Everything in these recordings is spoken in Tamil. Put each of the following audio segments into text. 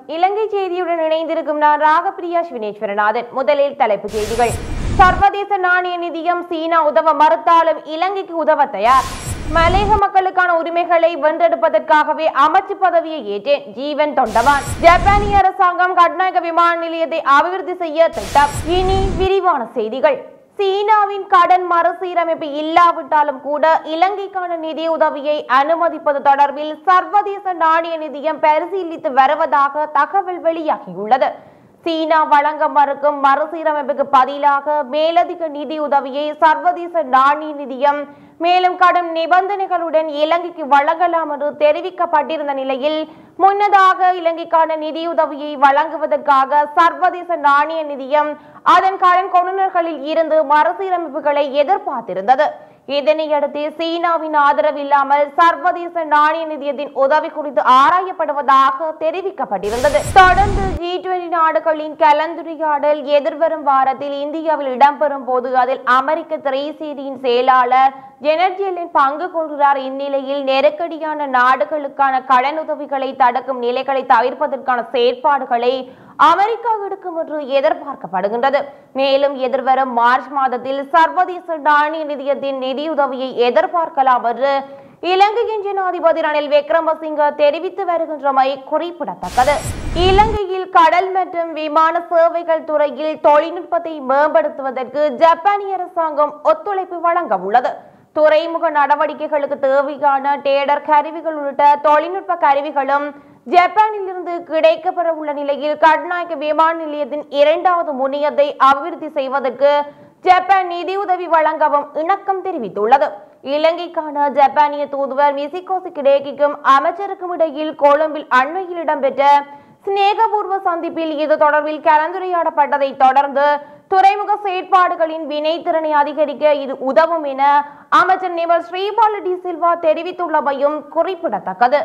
இலங்கை செய்தியுடன் இணைந்திருக்கும் நான் ராகப்பிரியா சிவனேஸ்வரநாதன் முதலில் தலைப்புச் செய்திகள் சர்வதேச நாணய நிதியம் சீனா உதவ மறுத்தாலும் இலங்கைக்கு உதவ தயார் மலேக மக்களுக்கான உரிமைகளை வென்றெடுப்பதற்காகவே அமைச்சு பதவியை ஏற்றேன் ஜீவன் தொண்டவான் ஜப்பானிய அரசாங்கம் கட்நாயக விமான நிலையத்தை அபிவிருத்தி செய்ய திட்டம் இனி விரிவான செய்திகள் சீனாவின் கடன் மறுசீரமைப்பு இல்லாவிட்டாலும் கூட இலங்கைக்கான நிதி உதவியை அனுமதிப்பது தொடர்பில் சர்வதேச நாணய நிதியம் பரிசீலித்து வருவதாக தகவல் வெளியாகியுள்ளது சீனா வழங்க மறுக்கும் மறுசீரமைப்புக்கு பதிலாக மேலதிக நிதி உதவியை சர்வதேச நாணய நிதியம் மேலும் கடும் நிபந்தனைகளுடன் இலங்கைக்கு வழங்கலாம் என்று தெரிவிக்கப்பட்டிருந்த நிலையில் முன்னதாக இலங்கைக்கான நிதியுதவியை வழங்குவதற்காக சர்வதேச நாணய நிதியம் அதன் கடன் கொண்டுநர்களில் இருந்து மறுசீரமைப்புகளை எதிர்பார்த்திருந்தது இதனையடுத்து சீனாவின் ஆதரவு இல்லாமல் சர்வதேச நாணய நிதியத்தின் உதவி குறித்து ஆராயப்படுவதாக தெரிவிக்கப்பட்டிருந்தது தொடர்ந்து ஜி டுவெண்டி நாடுகளின் கலந்துரையாடல் எதிர்வரும் வாரத்தில் இந்தியாவில் இடம்பெறும் போது அதில் அமெரிக்க திரைசீரியின் செயலாளர் ஜெனர்ஜியலின் பங்கு கொள்கிறார் இந்நிலையில் நெருக்கடியான நாடுகளுக்கான கடன் உதவிகளை தடுக்கும் நிலைகளை தவிர்ப்பதற்கான செயற்பாடுகளை அமெரிக்கா எடுக்கும் என்று எதிர்பார்க்கப்படுகின்றது மேலும் எதிர்வரும் மார்ச் மாதத்தில் சர்வதேச நாணய நிதியத்தின் நிதியுதவியை எதிர்பார்க்கலாம் என்று இலங்கையின் ஜனாதிபதி ரணில் விக்ரமசிங்க தெரிவித்து வருகின்றமை குறிப்பிடத்தக்கது இலங்கையில் கடல் மற்றும் விமான சேவைகள் துறையில் தொழில்நுட்பத்தை மேம்படுத்துவதற்கு ஜப்பானிய அரசாங்கம் ஒத்துழைப்பு வழங்க உள்ளது துறைமுக நடவடிக்கைகளுக்கு தேவையான டேடர் கருவிகள் உள்ளிட்ட தொழில்நுட்ப கருவிகளும் ஜப்பானில் இருந்து கிடைக்கப்பெற உள்ள நிலையில் கட்நாயக்க விமான நிலையத்தின் இரண்டாவது முனையத்தை அபிவிருத்தி செய்வதற்கு ஜப்பான் நிதியுதவி வழங்கவும் இணக்கம் தெரிவித்துள்ளது இலங்கைக்கான ஜப்பானிய தூதுவர் மிசிகோசி கிடேகிக்கும் அமைச்சருக்கும் இடையில் கொழும்பில் அண்மையில் இடம்பெற்ற சிநேகபூர்வ சந்திப்பில் இது தொடர்பில் கலந்துரையாடப்பட்டதை தொடர்ந்து துறைமுக செயற்பாடுகளின் வினைத்திறனை அதிகரிக்க இது உதவும் என அமைச்சர் நிமல் ஸ்ரீபால டி சில்வா தெரிவித்துள்ளமையும் குறிப்பிடத்தக்கது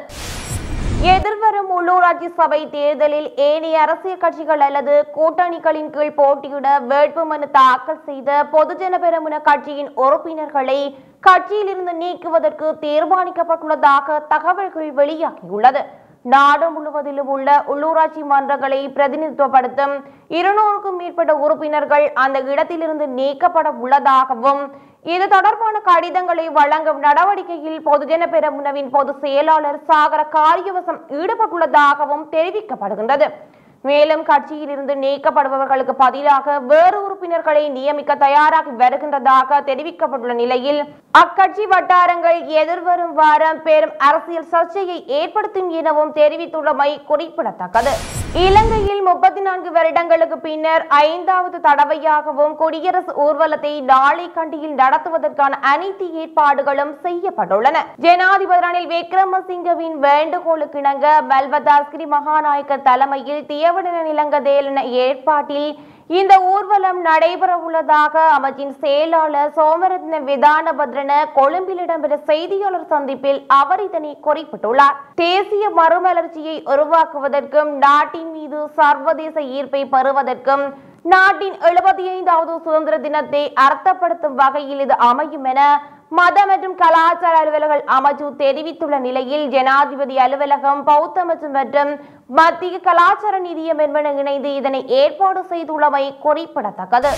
எதிர்வரும் உள்ளூராட்சி சபை தேர்தலில் ஏனைய அரசியல் கட்சிகள் அல்லது கூட்டணிகளின் கீழ் போட்டியிட வேட்புமனு தாக்கல் செய்த பொதுஜன பெரமுன கட்சியின் உறுப்பினர்களை கட்சியிலிருந்து நீக்குவதற்கு தீர்மானிக்கப்பட்டுள்ளதாக தகவல்கள் வெளியாகியுள்ளது நாடு முழுவதிலும் உள்ள உள்ளூராட்சி மன்றங்களை பிரதிநிதித்துவப்படுத்தும் இருநூறுக்கும் மேற்பட்ட உறுப்பினர்கள் அந்த இடத்திலிருந்து நீக்கப்பட உள்ளதாகவும் இது தொடர்பான கடிதங்களை வழங்கும் நடவடிக்கையில் பொதுஜன பெரமுனவின் பொதுச் செயலாளர் சாகர காரியவசம் ஈடுபட்டுள்ளதாகவும் தெரிவிக்கப்படுகின்றது மேலும் கட்சியில் இருந்து நீக்கப்படுபவர்களுக்கு பதிலாக வேறு உறுப்பினர்களை நியமிக்க தயாராகி வருகின்றதாக தெரிவிக்கப்பட்டுள்ள நிலையில் அக்கட்சி வட்டாரங்கள் எதிர்வரும் வாரம் பெரும் அரசியல் சர்ச்சையை ஏற்படுத்தும் எனவும் தெரிவித்துள்ளமை குறிப்பிடத்தக்கது இலங்கையில் முப்பத்தி நான்கு வருடங்களுக்கு பின்னர் ஐந்தாவது தடவையாகவும் குடியரசு ஊர்வலத்தை நாளை கண்டியில் நடத்துவதற்கான அனைத்து ஏற்பாடுகளும் செய்யப்பட்டுள்ளன ஜனாதிபதி ரணில் விக்ரமசிங்கவின் வேண்டுகோளுக்கிணங்க பல்வதாஸ்கிரி மகாநாயக்கர் தலைமையில் தியவடன நிலங்கதேலன ஏற்பாட்டில் இந்த ஊர்வலம் நடைபெற உள்ளதாக அமைச்சின் செயலாளர் சோமரத்ன விதானபத்ரன கொழும்பில் இடம்பெற்ற செய்தியாளர் சந்திப்பில் அவர் இதனை குறிப்பிட்டுள்ளார் தேசிய மறுமலர்ச்சியை உருவாக்குவதற்கும் நாட்டின் மீது சர்வதேச ஈர்ப்பை பெறுவதற்கும் நாட்டின் எழுபத்தி ஐந்தாவது சுதந்திர தினத்தை அர்த்தப்படுத்தும் வகையில் இது அமையும் என மத மற்றும் கலாச்சார அலுவலர்கள் அமைச்சு தெரிவித்துள்ள நிலையில் ஜனாதிபதி அலுவலகம் பௌத்த அமைச்சு மற்றும் மத்திய கலாச்சார நிதியம் என்பன இணைந்து இதனை ஏற்பாடு செய்துள்ளமை குறிப்பிடத்தக்கது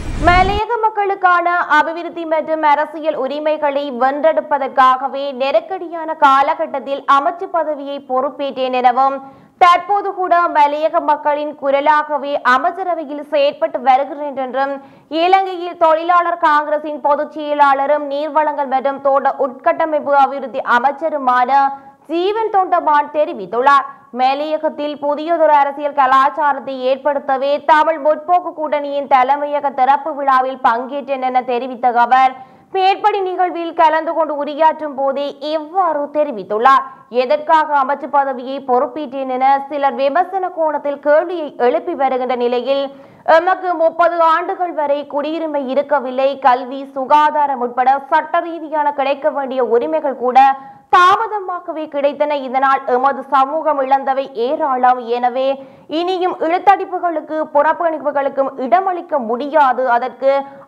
மலையக மக்களுக்கான அபிவிருத்தி மற்றும் அரசியல் உரிமைகளை வென்றெடுப்பதற்காகவே நெருக்கடியான காலகட்டத்தில் அமைச்சு பதவியை பொறுப்பேற்றேன் எனவும் தற்போது கூட மலையக மக்களின் குரலாகவே அமைச்சரவையில் செயற்பட்டு வருகிறேன் என்றும் இலங்கையில் தொழிலாளர் காங்கிரசின் பொதுச் செயலாளரும் நீர்வளங்கள் மற்றும் தோட்ட உட்கட்டமைப்பு அபிவிருத்தி அமைச்சருமான ஜீவன் தொண்டமான் தெரிவித்துள்ளார் மேலையகத்தில் புதியதொரு அரசியல் கலாச்சாரத்தை ஏற்படுத்தவே தமிழ் முற்போக்கு கூட்டணியின் தலைமையக திறப்பு விழாவில் பங்கேற்றேன் என தெரிவித்த அவர் மேற்படி நிகழ்வில் கலந்து கொண்டு உரையாற்றும் போதே இவ்வாறு தெரிவித்துள்ளார் எதற்காக அமைச்சு பதவியை பொறுப்பேற்றேன் என சிலர் விமர்சன கோணத்தில் கேள்வியை எழுப்பி வருகின்ற நிலையில் எமக்கு முப்பது ஆண்டுகள் வரை குடியுரிமை இருக்கவில்லை கல்வி சுகாதாரம் உட்பட சட்ட ரீதியான கிடைக்க வேண்டிய உரிமைகள் கூட தாமதமாகவே கிடைத்தன இதனால் எமது சமூகம் இழந்தவை ஏராளம் எனவே இனியும் இழுத்தடிப்புகளுக்கு புறப்பணிப்புகளுக்கும் இடமளிக்க முடியாது அதற்கு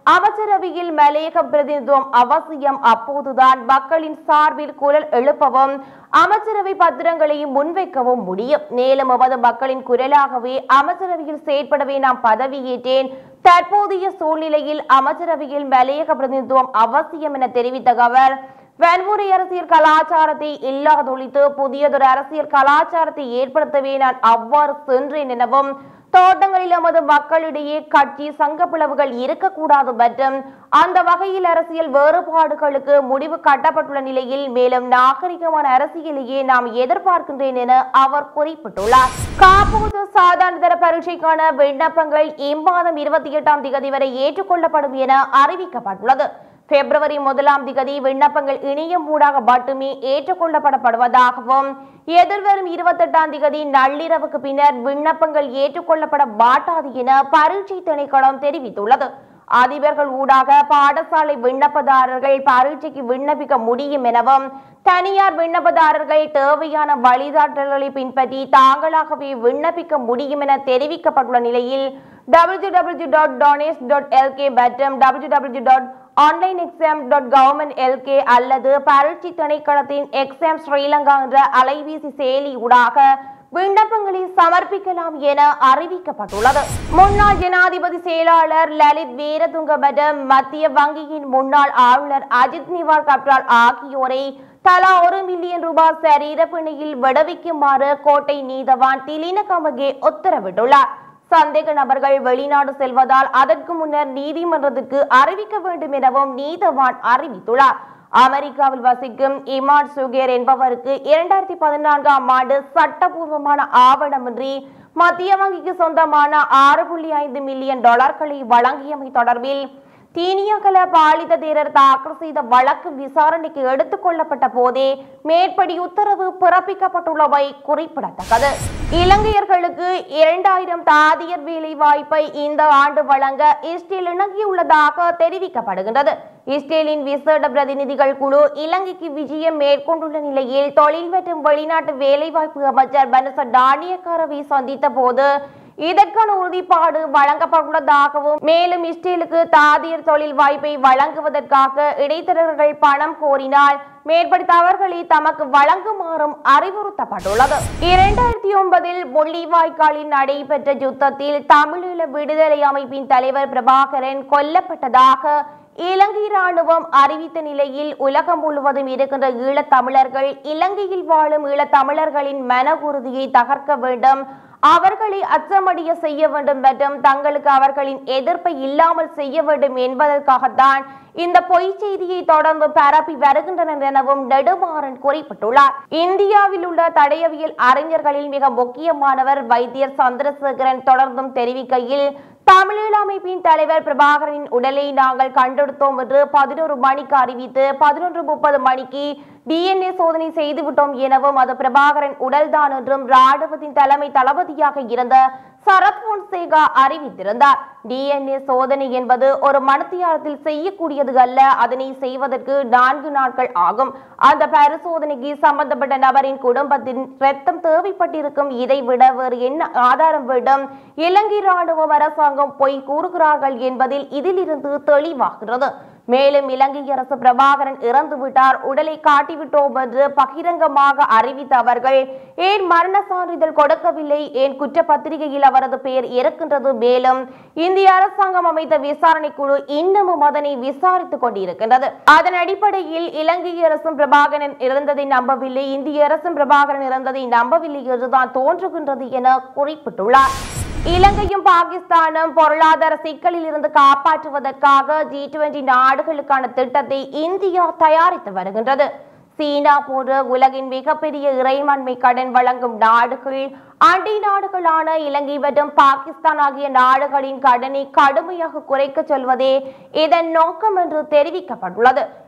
அமைச்சரவையில் மலையக பிரதிநிதித்துவம் அவசியம் அப்போதுதான் மக்களின் சார்பில் குரல் எழுப்பவும் அமைச்சரவை பத்திரங்களையும் முன்வைக்கவும் முடியும் மேலும் எமது மக்களின் குரலாகவே அமைச்சரவையில் செயற்படவே நாம் பதவியேற்றேன் தற்போதைய சூழ்நிலையில் அமைச்சரவையில் மலையக பிரதிநிதித்துவம் அவசியம் என தெரிவித்த அவர் வன்முறை அரசியல் கலாச்சாரத்தை இல்லாதொழித்து புதியதொரு அரசியல் கலாச்சாரத்தை ஏற்படுத்தவே நான் அவ்வாறு சென்றேன் எனவும் தோட்டங்களில் நமது மக்களிடையே கட்சி சங்க பிளவுகள் இருக்கக்கூடாது மற்றும் அந்த வகையில் அரசியல் வேறுபாடுகளுக்கு முடிவு கட்டப்பட்டுள்ள நிலையில் மேலும் நாகரிகமான அரசியலையே நாம் எதிர்பார்க்கின்றேன் என அவர் குறிப்பிட்டுள்ளார் காப்போது சாதாரண தர பரீட்சைக்கான விண்ணப்பங்கள் இம்மாதம் இருபத்தி எட்டாம் தேதி வரை ஏற்றுக்கொள்ளப்படும் என அறிவிக்கப்பட்டுள்ளது பிப்ரவரி முதலாம் திகதி விண்ணப்பங்கள் இணையம் ஊடாக மட்டுமே ஏற்றுக்கொள்ளப்படப்படுவதாகவும் எதிர்வரும் இருபத்தெட்டாம் திகதி நள்ளிரவுக்கு பின்னர் விண்ணப்பங்கள் ஏற்றுக்கொள்ளப்பட மாட்டாது என பரீட்சை திணைக்களம் தெரிவித்துள்ளது அதிபர்கள் ஊடாக பாடசாலை விண்ணப்பதாரர்கள் பரீட்சைக்கு விண்ணப்பிக்க முடியும் எனவும் தனியார் விண்ணப்பதாரர்கள் தேவையான வழிகாட்டல்களை பின்பற்றி தாங்களாகவே விண்ணப்பிக்க முடியும் என தெரிவிக்கப்பட்டுள்ள நிலையில் W W dot doenets dot L மற்றும் W W dot online exam dot government L அல்லது பரீட்சை திணைக்களத்தின் எக்ஸாம் ஸ்ரீலங்கா என்ற அலைபேசி செயலி ஊடாக விண்ணப்பங்களை சமர்ப்பிக்கலாம் என அறிவிக்கப்பட்டுள்ளது முன்னாள் ஜனாதிபதி செயலாளர் லலித் வீரதுங்க மற்றும் மத்திய வங்கியின் முன்னாள் ஆளுநர் அஜித் நிவார் கப்ரால் ஆகியோரை தலா ஒரு மில்லியன் ரூபாய் சரீர பிணையில் விடுவிக்குமாறு கோட்டை நீதவான் திலின கமகே உத்தரவிட்டுள்ளார் சந்தேக நபர்கள் வெளிநாடு செல்வதால் அதற்கு முன்னர் நீதிமன்றத்துக்கு அறிவிக்க வேண்டும் எனவும் நீதவான் அறிவித்துள்ளார் அமெரிக்காவில் வசிக்கும் இமான் சுகேர் என்பவருக்கு இரண்டாயிரத்தி பதினான்காம் ஆண்டு சட்டபூர்வமான ஆவணமின்றி மத்திய வங்கிக்கு சொந்தமான ஆறு புள்ளி ஐந்து மில்லியன் டாலர்களை வழங்கியமை தொடர்பில் தீனியகல பாலித தேரர் தாக்கல் செய்த வழக்கு விசாரணைக்கு எடுத்துக் கொள்ளப்பட்ட போதே மேற்படி உத்தரவு பிறப்பிக்கப்பட்டுள்ளவை குறிப்பிடத்தக்கது இலங்கையர்களுக்கு இரண்டாயிரம் தாதியர் வேலை வாய்ப்பை இந்த ஆண்டு வழங்க இஸ்ரேல் இணங்கியுள்ளதாக தெரிவிக்கப்படுகின்றது இஸ்ரேலின் விசேட பிரதிநிதிகள் குழு இலங்கைக்கு விஜயம் மேற்கொண்டுள்ள நிலையில் தொழில் மற்றும் வெளிநாட்டு வேலைவாய்ப்பு அமைச்சர் பனச டானியக்காரவை சந்தித்த போது இதற்கான உறுதிப்பாடு வழங்கப்பட்டுள்ளதாகவும் மேலும் இஸ்ரேலுக்கு தாதியர் தொழில் வாய்ப்பை வழங்குவதற்காக இடைத்தரகர்கள் பணம் கோரினால் மேற்படி தவறுகளை தமக்கு வழங்குமாறும் அறிவுறுத்தப்பட்டுள்ளது இரண்டாயிரத்தி ஒன்பதில் முள்ளிவாய்க்காலில் நடைபெற்ற யுத்தத்தில் தமிழீழ விடுதலை அமைப்பின் தலைவர் பிரபாகரன் கொல்லப்பட்டதாக இலங்கை ராணுவம் அறிவித்த நிலையில் உலகம் முழுவதும் இருக்கின்ற ஈழத்தமிழர்கள் இலங்கையில் வாழும் ஈழத்தமிழர்களின் மன உறுதியை தகர்க்க வேண்டும் அவர்களை அச்சமடைய செய்ய வேண்டும் மற்றும் தங்களுக்கு அவர்களின் எதிர்ப்பை இல்லாமல் செய்ய வேண்டும் என்பதற்காகத்தான் இந்த பொய் செய்தியை தொடர்ந்து பரப்பி வருகின்றனர் எனவும் நெடுமாறன் குறிப்பிட்டுள்ளார் இந்தியாவில் உள்ள தடயவியல் அறிஞர்களில் மிக முக்கியமானவர் வைத்தியர் சந்திரசேகரன் தொடர்ந்தும் தெரிவிக்கையில் தமிழீழ அமைப்பின் தலைவர் பிரபாகரனின் உடலை நாங்கள் கண்டெடுத்தோம் என்று பதினோரு மணிக்கு அறிவித்து பதினொன்று முப்பது மணிக்கு டிஎன்ஏ சோதனை செய்துவிட்டோம் எனவும் அது பிரபாகரன் உடல்தான் என்றும் ராணுவத்தின் தலைமை தளபதியாக இருந்த சரத் பொன்சேகா அறிவித்திருந்தார் டிஎன்ஏ சோதனை என்பது ஒரு மனத்தியாலத்தில் செய்யக்கூடியது அல்ல அதனை செய்வதற்கு நான்கு நாட்கள் ஆகும் அந்த பரிசோதனைக்கு சம்பந்தப்பட்ட நபரின் குடும்பத்தின் ரத்தம் தேவைப்பட்டிருக்கும் இதை விட வேறு என்ன ஆதாரம் வேண்டும் இலங்கை ராணுவ அரசாங்கம் பொய் கூறுகிறார்கள் என்பதில் இதிலிருந்து தெளிவாகிறது மேலும் இலங்கை அரசு பிரபாகரன் இறந்து விட்டார் உடலை காட்டிவிட்டோம் என்று பகிரங்கமாக அறிவித்த அவர்கள் ஏன் மரண சான்றிதழ் கொடுக்கவில்லை ஏன் குற்றப்பத்திரிகையில் அவரது பெயர் இருக்கின்றது மேலும் இந்திய அரசாங்கம் அமைத்த விசாரணை குழு இன்னமும் அதனை விசாரித்துக் கொண்டிருக்கின்றது அதன் அடிப்படையில் இலங்கை அரசும் பிரபாகரன் இறந்ததை நம்பவில்லை இந்திய அரசும் பிரபாகரன் இறந்ததை நம்பவில்லை என்றுதான் தோன்றுகின்றது என குறிப்பிட்டுள்ளார் இலங்கையும் பாகிஸ்தானும் பொருளாதார சிக்கலில் இருந்து காப்பாற்றுவதற்காக ஜி டுவெண்டி நாடுகளுக்கான திட்டத்தை இந்தியா தயாரித்து வருகின்றது சீனா போன்ற உலகின் மிகப்பெரிய இறைமண்மை கடன் வழங்கும் நாடுகள் அண்டை நாடுகளான இலங்கை மற்றும் பாகிஸ்தான் ஆகிய நாடுகளின் கடனை கடுமையாக குறைக்க சொல்வதே இதன் நோக்கம் என்று தெரிவிக்கப்பட்டுள்ளது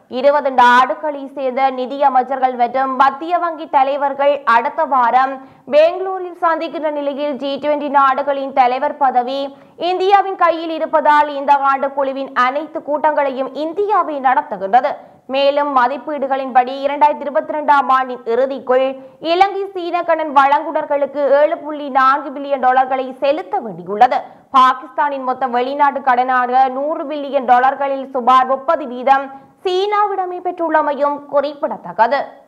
இருபது நாடுகளை சேர்ந்த நிதி அமைச்சர்கள் மற்றும் மத்திய வங்கி தலைவர்கள் அடுத்த வாரம் பெங்களூரில் சந்திக்கின்ற நிலையில் ஜி டுவெண்டி நாடுகளின் தலைவர் பதவி இந்தியாவின் கையில் இருப்பதால் இந்த ஆண்டு குழுவின் அனைத்து கூட்டங்களையும் இந்தியாவை நடத்துகின்றது மேலும் மதிப்பீடுகளின்படி இரண்டாயிரத்தி இருபத்தி இரண்டாம் ஆண்டின் இறுதிக்குள் இலங்கை சீன கடன் வழங்குனர்களுக்கு ஏழு புள்ளி நான்கு பில்லியன் டாலர்களை செலுத்த வேண்டியுள்ளது பாகிஸ்தானின் மொத்த வெளிநாட்டு கடனாக நூறு பில்லியன் டாலர்களில் சுமார் முப்பது வீதம் சீனாவிடமே பெற்றுள்ளமையும் குறிப்பிடத்தக்கது